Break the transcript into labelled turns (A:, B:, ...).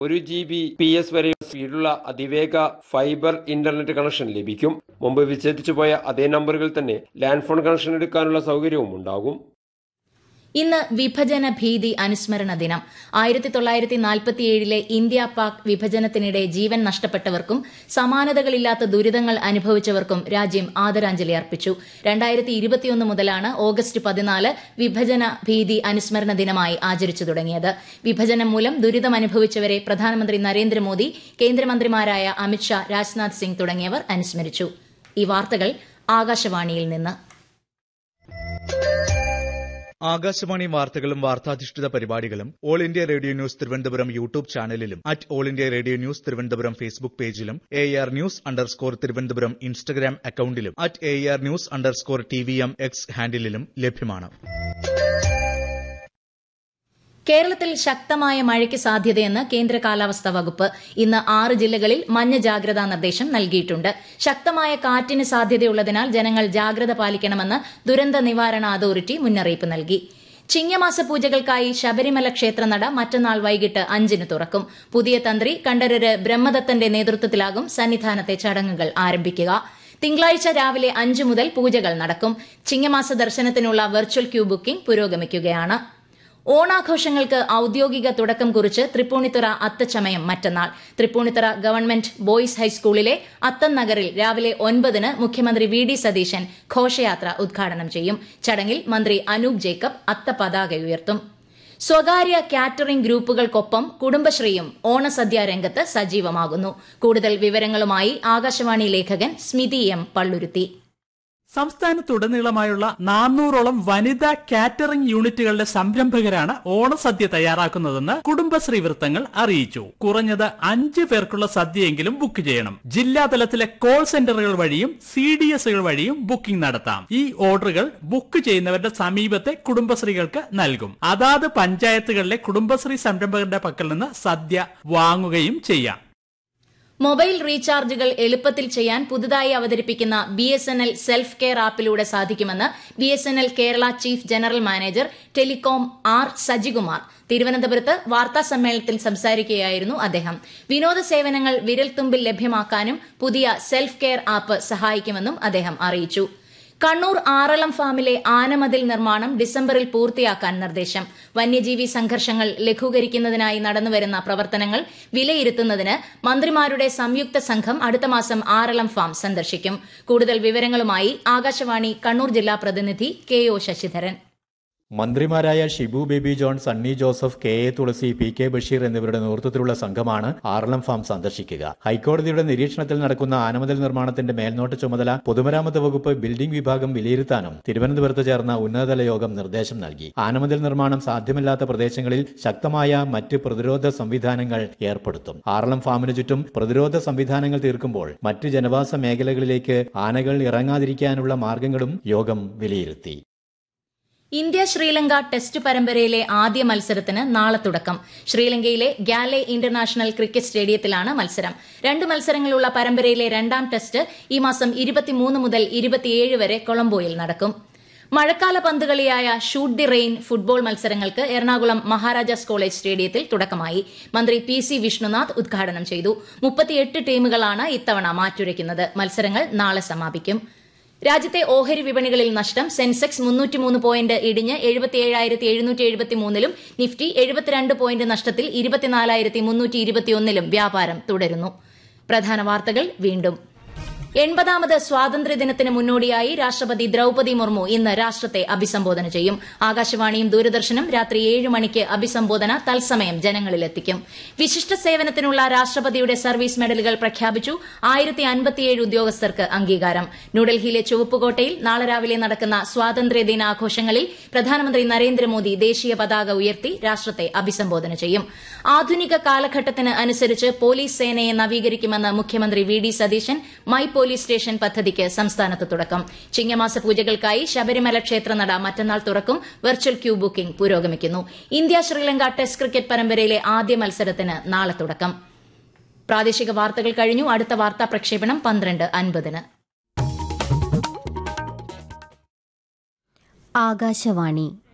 A: ഒരു G B P S വരെ സ്പീഡുള്ള അതിവേഗ ഫൈബർ ഇന്റർനെറ്റ് കണക്ഷൻ ലഭിക്കും മുമ്പ് വിച്ഛേദിച്ചു പോയ അതേ നമ്പറുകൾ തന്നെ ലാൻഡ് ഫോൺ കണക്ഷൻ എടുക്കാനുള്ള സൗകര്യവും ഉണ്ടാകും
B: ഇന്ന് വിഭജന ഭീതി അനുസ്മരണ ദിനം ആയിരത്തി തൊള്ളായിരത്തി നാൽപ്പത്തിയേഴിലെ ഇന്ത്യ പാക് വിഭജനത്തിനിടെ ജീവൻ നഷ്ടപ്പെട്ടവർക്കും സമാനതകളില്ലാത്ത ദുരിതങ്ങൾ അനുഭവിച്ചവർക്കും രാജ്യം ആദരാഞ്ജലി അർപ്പിച്ചു രണ്ടായിരത്തി ഇരുപത്തിയൊന്ന് മുതലാണ് ഓഗസ്റ്റ് പതിനാല് വിഭജന ഭീതി അനുസ്മരണ ദിനമായി ആചരിച്ചു തുടങ്ങിയത് വിഭജനം മൂലം ദുരിതം അനുഭവിച്ചവരെ പ്രധാനമന്ത്രി നരേന്ദ്രമോദി കേന്ദ്രമന്ത്രിമാരായ അമിത്ഷാ രാജ്നാഥ് സിംഗ് തുടങ്ങിയവർ അനുസ്മരിച്ചു ഈ വാർത്തകൾ ആകാശവാണിയിൽ നിന്ന്
C: ആകാശവാണി വാർത്തകളും വാർത്താധിഷ്ഠിത പരിപാടികളും All India Radio News Thiruvananthapuram YouTube ചാനലിലും at All India Radio News Thiruvananthapuram Facebook പേജിലും A R news underscore Thiruvananthapuram Instagram അക്കൌണ്ടിലും at A R news underscore T V M X ഹാൻഡിലും ലഭ്യമാണ്
B: കേരളത്തിൽ ശക്തമായ മഴയ്ക്ക് സാധ്യതയെന്ന് കേന്ദ്ര കാലാവസ്ഥാ വകുപ്പ് ഇന്ന് ആറ് ജില്ലകളിൽ മഞ്ഞ ജാഗ്രതാ നിർദ്ദേശം നൽകിയിട്ടുണ്ട് ശക്തമായ കാറ്റിന് സാധ്യതയുള്ളതിനാൽ ജനങ്ങൾ ജാഗ്രത പാലിക്കണമെന്ന് ദുരന്ത നിവാരണ അതോറിറ്റി മുന്നറിയിപ്പ് നൽകി ചിങ്ങമാസ പൂജകൾക്കായി ശബരിമല ക്ഷേത്രനട മറ്റന്നാൾ വൈകിട്ട് അഞ്ചിന് തുറക്കും പുതിയ തന്ത്രി കണ്ഠരര് ബ്രഹ്മദത്തന്റെ നേതൃത്വത്തിലാകും സന്നിധാനത്തെ ചടങ്ങുകൾ ആരംഭിക്കുക തിങ്കളാഴ്ച രാവിലെ അഞ്ച് മുതൽ പൂജകൾ നടക്കും ചിങ്ങമാസ ദർശനത്തിനുള്ള വെർച്വൽ ക്യൂ ബുക്കിംഗ് പുരോഗമിക്കുകയാണ് ഓണാഘോഷങ്ങൾക്ക് ഔദ്യോഗിക തുടക്കം കുറിച്ച് തൃപ്പൂണിത്തുറ അത്തച്ചമയം മറ്റന്നാൾ തൃപ്പൂണിത്തുറ ഗവൺമെന്റ് ബോയ്സ് ഹൈസ്കൂളിലെ അത്തൻ നഗറിൽ രാവിലെ ഒൻപതിന് മുഖ്യമന്ത്രി വി ഡി സതീശൻ ഘോഷയാത്ര ഉദ്ഘാടനം ചെയ്യും ചടങ്ങിൽ മന്ത്രി അനൂപ് ജേക്കബ് അത്തപതാക ഉയർത്തും സ്വകാര്യ കാറ്ററിംഗ് ഗ്രൂപ്പുകൾക്കൊപ്പം കുടുംബശ്രീയും ഓണസദ്യ രംഗത്ത് സജീവമാകുന്നു കൂടുതൽ വിവരങ്ങളുമായി ആകാശവാണി ലേഖകൻ സ്മിതി എം പള്ളുരുത്തി
D: സംസ്ഥാനത്തുടനീളമായുള്ള നാനൂറോളം വനിതാ കാറ്ററിംഗ് യൂണിറ്റുകളുടെ സംരംഭകരാണ് ഓണസദ്യ തയ്യാറാക്കുന്നതെന്ന് കുടുംബശ്രീ വൃത്തങ്ങൾ അറിയിച്ചു കുറഞ്ഞത് അഞ്ച് പേർക്കുള്ള സദ്യയെങ്കിലും ബുക്ക് ചെയ്യണം ജില്ലാതലത്തിലെ കോൾ സെന്ററുകൾ വഴിയും സി ഡി എസുകൾ വഴിയും ബുക്കിംഗ് നടത്താം ഈ ഓർഡറുകൾ ബുക്ക് ചെയ്യുന്നവരുടെ സമീപത്തെ കുടുംബശ്രീകൾക്ക് നൽകും അതാത് പഞ്ചായത്തുകളിലെ കുടുംബശ്രീ സംരംഭകരുടെ പക്കൽ നിന്ന് സദ്യ വാങ്ങുകയും ചെയ്യാം
B: മൊബൈൽ റീചാർജുകൾ എളുപ്പത്തിൽ ചെയ്യാൻ പുതുതായി അവതരിപ്പിക്കുന്ന B S N L self care ആപ്പിലൂടെ സാധിക്കുമെന്ന് B S N L Kerala chief general manager telecom R Sajikumar തിരുവനന്തപുരത്ത് വാർത്താ സമ്മേളനത്തിൽ സംസാരിക്കുകയായിരുന്നു അദ്ദേഹം വിനോദ സേവനങ്ങൾ വിരൽത്തുമ്പിൽ ലഭ്യമാക്കാനും പുതിയ സെൽഫ് കെയർ ആപ്പ് സഹായിക്കുമെന്നും അദ്ദേഹം അറിയിച്ചു കണ്ണൂർ ആറളം ഫാമിലെ ആനമതിൽ നിർമ്മാണം ഡിസംബറിൽ പൂർത്തിയാക്കാൻ നിർദ്ദേശം വന്യജീവി സംഘർഷങ്ങൾ ലഘൂകരിക്കുന്നതിനായി നടന്നുവരുന്ന പ്രവർത്തനങ്ങൾ വിലയിരുത്തുന്നതിന് മന്ത്രിമാരുടെ സംയുക്ത സംഘം അടുത്ത മാസം ആറളം ഫാം സന്ദർശിക്കും കൂടുതൽ വിവരങ്ങളുമായി ആകാശവാണി കണ്ണൂർ ജില്ലാ പ്രതിനിധി കെ ഒ ശശിധരൻ
E: മന്ത്രിമാരായ Shibu Baby John Sunny Joseph K A Thulasi P K Basheer എന്നിവരുടെ നേതൃത്വത്തിലുള്ള സംഘമാണ് ആറളം ഫാം സന്ദർശിക്കുക ഹൈക്കോടതിയുടെ നിരീക്ഷണത്തിൽ നടക്കുന്ന ആനമതിൽ നിർമ്മാണത്തിന്റെ മേൽനോട്ട ചുമതല പൊതുമരാമത്ത് വകുപ്പ് ബിൽഡിംഗ് വിഭാഗം വിലയിരുത്താനും തിരുവനന്തപുരത്ത് ചേർന്ന ഉന്നതതല യോഗം നിർദ്ദേശം നൽകി ആനമതിൽ നിർമ്മാണം സാധ്യമല്ലാത്ത പ്രദേശങ്ങളിൽ ശക്തമായ മറ്റ് പ്രതിരോധ സംവിധാനങ്ങൾ ഏർപ്പെടുത്തും ആറളം ഫാമിന് ചുറ്റും പ്രതിരോധ സംവിധാനങ്ങൾ തീർക്കുമ്പോൾ മറ്റ് ജനവാസ മേഖലകളിലേക്ക് ആനകൾ ഇറങ്ങാതിരിക്കാനുള്ള മാർഗങ്ങളും യോഗം വിലയിരുത്തി
B: ഇന്ത്യ ശ്രീലങ്ക ടെസ്റ്റ് പരമ്പരയിലെ ആദ്യ മത്സരത്തിന് നാളെ തുടക്കം ശ്രീലങ്കയിലെ ഗാലെ ഇന്റർനാഷണൽ ക്രിക്കറ്റ് സ്റ്റേഡിയത്തിലാണ് മത്സരം രണ്ട് മത്സരങ്ങളുള്ള പരമ്പരയിലെ രണ്ടാം ടെസ്റ്റ് ഈ മാസം ഇരുപത്തിമൂന്ന് മുതൽ ഇരുപത്തിയേഴ് വരെ കൊളംബോയിൽ നടക്കും മഴക്കാല പന്തുകളിയായ ഷൂട്ട് ദി റെയിൻ ഫുട്ബോൾ മത്സരങ്ങൾക്ക് എറണാകുളം മഹാരാജാസ് കോളേജ് സ്റ്റേഡിയത്തിൽ തുടക്കമായി മന്ത്രി പി സി വിഷ്ണുനാഥ് ഉദ്ഘാടനം ചെയ്തു മുപ്പത്തിയെട്ട് ടീമുകളാണ് ഇത്തവണ മാറ്റുരയ്ക്കുന്നത് മത്സരങ്ങൾ നാളെ സമാപിക്കും രാജ്യത്തെ ഓഹരി വിപണികളിൽ നഷ്ടം സെൻസെക്സ് മുന്നൂറ്റിമൂന്ന് പോയിന്റ് ഇടിഞ്ഞ് എഴുപത്തിയേഴായിരത്തി എഴുന്നൂറ്റി എഴുപത്തിമൂന്നിലും നിഫ്റ്റി എഴുപത്തിരണ്ട് പോയിന്റ് നഷ്ടത്തിൽ ഇരുപത്തിനാലായിരത്തി മുന്നൂറ്റി ഇരുപത്തിയൊന്നിലും വ്യാപാരം തുടരുന്നു പ്രധാന വാർത്തകൾ വീണ്ടും എൺപതാമത് സ്വാതന്ത്ര്യദിനത്തിന് മുന്നോടിയായി രാഷ്ട്രപതി ദ്രൌപതി മുർമു ഇന്ന് രാഷ്ട്രത്തെ അഭിസംബോധന ചെയ്യും ആകാശവാണിയും ദൂരദർശനും രാത്രി ഏഴ് മണിക്ക് അഭിസംബോധന തത്സമയം ജനങ്ങളിലെത്തിക്കും വിശിഷ്ട സേവനത്തിനുള്ള രാഷ്ട്രപതിയുടെ സർവീസ് മെഡലുകൾ പ്രഖ്യാപിച്ചു ആയിരത്തി അൻപത്തിയേഴ് ഉദ്യോഗസ്ഥർക്ക് അംഗീകാരം ന്യൂഡൽഹിയിലെ ചുവപ്പുകോട്ടയിൽ നാളെ രാവിലെ നടക്കുന്ന സ്വാതന്ത്ര്യദിനാഘോഷങ്ങളിൽ പ്രധാനമന്ത്രി നരേന്ദ്രമോദി ദേശീയ പതാക ഉയർത്തി രാഷ്ട്രത്തെ അഭിസംബോധന ചെയ്യും ആധുനിക കാലഘട്ടത്തിന് അനുസരിച്ച് പോലീസ് സേനയെ നവീകരിക്കുമെന്ന് മുഖ്യമന്ത്രി V D Satheesan my police station പദ്ധതിക്ക് സംസ്ഥാനത്ത് തുടക്കം ചിങ്ങമാസ പൂജകൾക്കായി ശബരിമല ക്ഷേത്രനട മറ്റന്നാൾ തുറക്കും വെർച്വൽ ക്യൂ ബുക്കിംഗ് പുരോഗമിക്കുന്നു ഇന്ത്യ ശ്രീലങ്ക ടെസ്റ്റ് ക്രിക്കറ്റ് പരമ്പരയിലെ ആദ്യ മത്സരത്തിന് നാളെ തുടക്കം പ്രാദേശിക വാർത്തകൾ കഴിഞ്ഞു അടുത്ത വാർത്താ പ്രക്ഷേപണം പന്ത്രണ്ട് അൻപതിന്
F: ആകാശവാണി